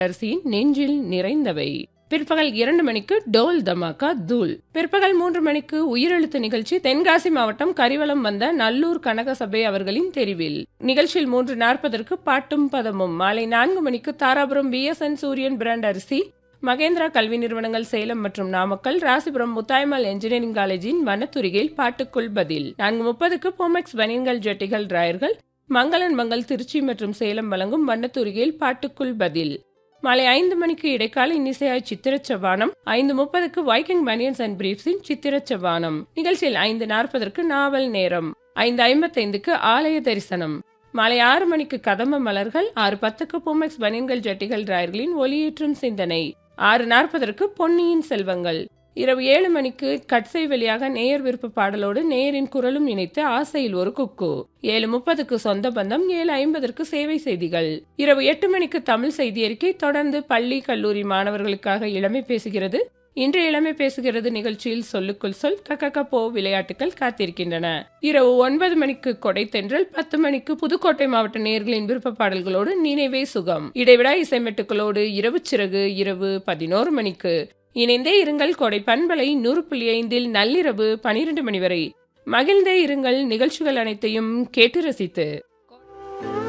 அரிசியின் நெஞ்சில் நிறைந்தவை பிற்பகல் இரண்டு மணிக்கு டோல் தமாக்கா தூள் பிற்பகல் மூன்று மணிக்கு உயிரெழுத்து நிகழ்ச்சி தென்காசி மாவட்டம் கரிவலம் வந்த நல்லூர் கனகசபை அவர்களின் தெரிவில் நிகழ்ச்சியில் மூன்று நாற்பதற்கு பாட்டும் பதமும் மாலை நான்கு மணிக்கு தாராபுரம் பிஎஸ்என் சூரியன் பிராண்ட் அரிசி மகேந்திரா கல்வி நிறுவனங்கள் சேலம் மற்றும் நாமக்கல் ராசிபுரம் முத்தாய்மல் என்ஜினியரிங் காலேஜின் வனத்துறையில் பாட்டுக்குள் பதில் நான்கு முப்பதுக்கு பொமெக்ஸ் பனியன்கள் ஜட்டிகள் டிராயர்கள் மங்களன் மங்கள் திருச்சி மற்றும் சேலம் வழங்கும் வண்ணத்துறையில் பாட்டுக்குள் பதில் மாலை ஐந்து மணிக்கு இடைக்கால இன்னிசையாய் சித்திரச்சவானம் ஐந்து முப்பதுக்கு வைக்கிங் பனியன்ஸ் அண்ட் பிரீஃப்ஸின் சித்திரச்சவானம் நிகழ்ச்சியில் ஐந்து நாற்பதற்கு நாவல் நேரம் ஐந்து ஐம்பத்தைந்துக்கு ஆலய தரிசனம் மாலை ஆறு மணிக்கு கதம்ப மலர்கள் ஆறு பத்துக்கு பொமெக்ஸ் பனியன்கள் ஜட்டிகள் டிராயர்களின் ஒளியேற்றும் சிந்தனை ஆறு நாற்பதற்கு பொன்னியின் செல்வங்கள் இரவு ஏழு மணிக்கு கட்சை வழியாக நேயர் விருப்ப பாடலோடு நேயரின் குரலும் இணைத்து ஆசையில் ஒரு குக்கு ஏழு முப்பதுக்கு சொந்த பந்தம் ஏழு ஐம்பதற்கு சேவை செய்திகள் இரவு எட்டு மணிக்கு தமிழ் செய்தி அறிக்கை தொடர்ந்து பள்ளி கல்லூரி மாணவர்களுக்காக இளமை பேசுகிறது இன்று இளமை பேசுகிறது நிகழ்ச்சியில் சொல்லுக்குள் சொல் கக்கக்க போ விளையாட்டுகள் காத்திருக்கின்றன இரவு ஒன்பது மணிக்கு கொடை தென்றல் பத்து மணிக்கு புதுக்கோட்டை மாவட்ட நேர்களின் விருப்ப பாடல்களோடு நினைவே சுகம் இடைவிடா இசைமெட்டுக்களோடு இரவு சிறகு இரவு பதினோரு மணிக்கு இணைந்தே இருங்கள் கொடை பண்பலை நூறு புள்ளி ஐந்தில் நள்ளிரவு பனிரெண்டு மணி வரை மகிழ்ந்தே இருங்கள் நிகழ்ச்சிகள் அனைத்தையும் கேட்டு ரசித்து